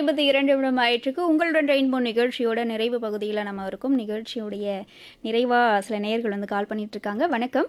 ஐம்பத்தி இரண்டு நிமிடம் ஆயிற்றுக்கு உங்களுடன் ரெயின்போ நிகழ்ச்சியோட நிறைவு பகுதியில் நம்ம இருக்கும் நிகழ்ச்சியுடைய நிறைவாக சில நேயர்கள் வந்து கால் பண்ணிட்டு இருக்காங்க வணக்கம்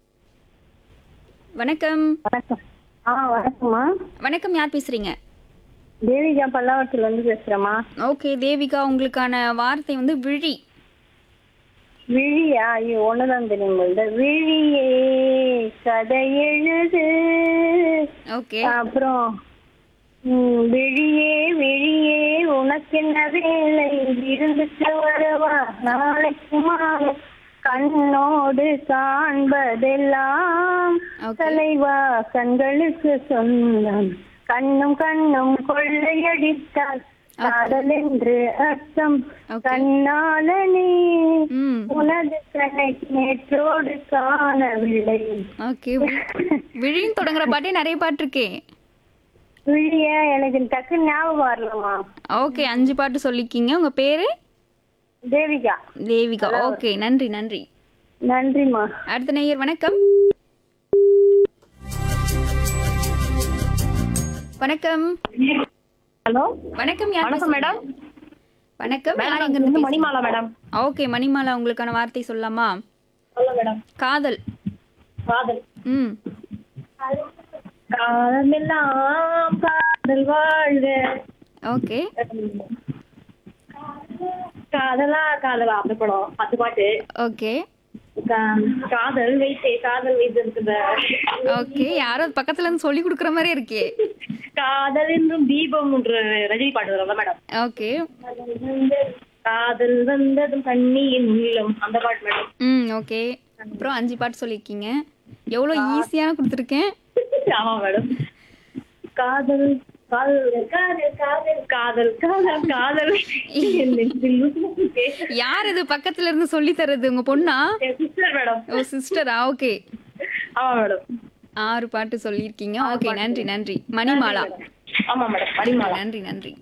வணக்கம் வணக்கம் ஆ வணக்கம்மா வணக்கம் யார் பேசுறீங்க தேவிகா பல்லாவரத்துல இருந்து பேசுறேம்மா ஓகே தேவிகா உங்களுக்கான வார்த்தை வந்து விழி விழியா ஐயோ ஒண்ணுதான் தெரியும் இந்த விழியே கதை எழுது ஓகே அப்புறம் ம், விழியே விழியே உனக்கு என்ன வேலை இருந்துட்டு வரவா நாளைக்கு மாலை கண்ணோடு காண்பதெல்லாம் Okay. தலைவா கண்களுக்கு சொந்தம் கண்ணும் கண்ணும் கொள்ளையடித்தால் காதல் என்று அர்த்தம் Okay. கண்ணாலனே ம் உனது கண்ணை நேற்றோடு காணவில்லை ஓகே விழின்னு தொடங்குற பாட்டே நிறைய பாட்டு இருக்கே விழிய எனக்கு டக்கு ஞாபகம் வரலம்மா ஓகே அஞ்சு பாட்டு சொல்லிக்கிங்க உங்க பேரு தேவிகா தேவிகா ஓகே நன்றி நன்றி நன்றிம்மா அடுத்த நேயர் வணக்கம் வணக்கம் ஹலோ வணக்கம் யார் வணக்கம் பேசுறீங்க? மேடம் வணக்கம் யார் மேடம் எங்க இருந்து இருந்து மணிமாலா மேடம் ஓகே மணிமாலா உங்களுக்கான வார்த்தை சொல்லலாமா சொல்ல மேடம் காதல் காதல் ம் காலமெல்லாம் காதல் வாழ்க ஓகே காதலா காதலா அந்த படம் பத்து பாட்டு ஓகே கா- காதல் வைத்தே காதல் வைத்து இருக்கிற ஓகே யாரோ பக்கத்துல இருந்து சொல்லி கொடுக்குற மாதிரி இருக்கே காதல் என்றும் தீபம் என்ற ரஜினி பாட்டு வரும்ல மேடம் ஓகே காதல் வந்ததும் கண்ணியின் உள்ளம் அந்த பாட்டு மேடம் ம் ஓகே அப்புறம் அஞ்சு பாட்டு சொல்லியிருக்கீங்க எவ்வளோ ஈஸியான கொடுத்துருக்கேன் ஆமா மேடம் காதல் காதல் காதல் காதல் காதல் காதல் காதல் என் நெஞ்சில் பேச- யார் இது பக்கத்துல இருந்து சொல்லி தர்றது உங்க பொண்ணா என் சிஸ்டர் மேடம் ஓ சிஸ்டரா ஓகே ஆமா மேடம் ஆறு பாட்டு சொல்லியிருக்கீங்க ஓகே நன்றி நன்றி மணிமாலா ஆமா மேடம் மணிமாலா நன்றி நன்றி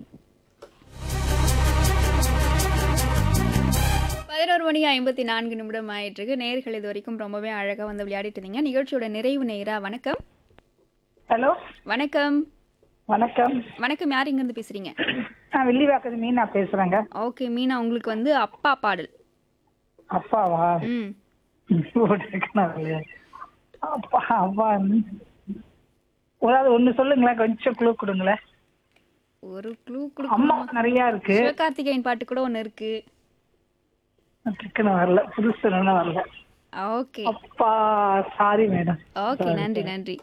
பதினோரு மணி ஐம்பத்தி நான்கு நிமிடம் ஆயிட்டிருக்கு நேர்கள் இது வரைக்கும் ரொம்பவே அழகாக வந்து விளையாடிட்டு இருந்தீங்க நிகழ்ச்சியோட நிறைவு நேரா வணக்கம் ஹலோ வணக்கம் வணக்கம் வணக்கம் யார் இங்கேருந்து பேசுறீங்க நான் வில்லிவாக்கத்து மீனா பேசுறேங்க ஓகே மீனா உங்களுக்கு வந்து அப்பா பாடல் அப்பாவா ம் ஓடிருக்கணும் அப்பா அப்பா ஏதாவது ஒண்ணு சொல்லுங்களேன் கொஞ்சம் குழு கொடுங்களேன் ஒரு க்ளூ அம்மா கொடுக்கணுமா நிறைய இருக்கு சிவகார்த்திகேயன் பாட்டு கூட ஒன்று இருக்கு டக்குன்னு வரல புதுசு ஒன்றும் வரல ஓகே அப்பா சாரி மேடம் ஓகே நன்றி நன்றி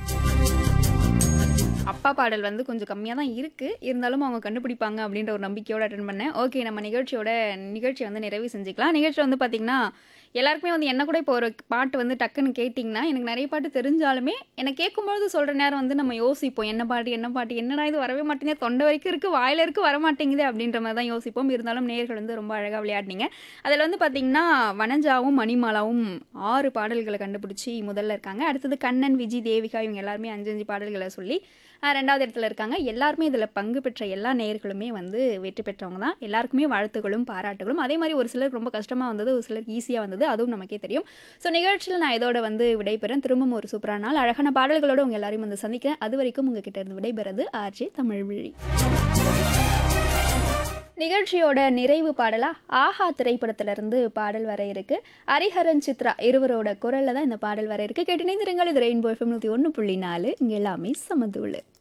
அப்பா பாடல் வந்து கொஞ்சம் கம்மியாக தான் இருக்குது இருந்தாலும் அவங்க கண்டுபிடிப்பாங்க அப்படின்ற ஒரு நம்பிக்கையோட அட்டன் பண்ணேன் ஓகே நம்ம நிகழ்ச்சியோட நிகழ்ச்சி வந்து நிறைவு செஞ்சுக்கலாம் நிகழ்ச்சி வந்து பார்த்திங்கன்னா எல்லாருக்குமே வந்து என்ன கூட இப்போ ஒரு பாட்டு வந்து டக்குன்னு கேட்டிங்கன்னா எனக்கு நிறைய பாட்டு தெரிஞ்சாலுமே எனக்கு கேட்கும்பொழுது சொல்கிற நேரம் வந்து நம்ம யோசிப்போம் என்ன பாட்டு என்ன பாட்டு என்னடா இது வரவே மாட்டேங்குது தொண்டை வரைக்கும் இருக்குது வாயில இருக்குது வர மாட்டேங்குது அப்படின்ற மாதிரி தான் யோசிப்போம் இருந்தாலும் நேர்கள் வந்து ரொம்ப அழகாக விளையாடினீங்க அதில் வந்து பார்த்திங்கன்னா வனஜாவும் மணிமாலாவும் ஆறு பாடல்களை கண்டுபிடிச்சி முதல்ல இருக்காங்க அடுத்தது கண்ணன் விஜி தேவிகா இவங்க எல்லாருமே அஞ்சு அஞ்சு பாடல்களை சொல்லி ஆஹ், ரெண்டாவது இடத்துல இருக்காங்க எல்லாருமே இதில் பங்கு பெற்ற எல்லா நேயர்களுமே வந்து வெற்றி பெற்றவங்க தான் எல்லாருக்குமே வாழ்த்துக்களும் பாராட்டுகளும் அதே மாதிரி ஒரு சிலருக்கு ரொம்ப கஷ்டமாக வந்தது ஒரு சிலருக்கு ஈஸியாக வந்தது அதுவும் நமக்கே தெரியும் ஸோ நிகழ்ச்சியில் நான் இதோட வந்து விடைபெறேன் திரும்பவும் ஒரு சூப்பரான நாள் அழகான பாடல்களோட உங்கள் எல்லாரையும் வந்து சந்திக்கிறேன் அது வரைக்கும் உங்ககிட்ட இருந்து விடைபெறது ஆர்ஜே தமிழ்விழி நிகழ்ச்சியோட நிறைவு பாடலா ஆஹா திரைப்படத்திலிருந்து பாடல் வர இருக்கு ஹரிஹரன் சித்ரா இருவரோட குரல்ல தான் இந்த பாடல் வர இருக்கு கேட்டு நினைந்திருங்கள் இது ரெயின்போ எஃப்எம் நூற்றி ஒன்று புள்ளி நாலு இங்கே எல்லாமே சமதுள்ளு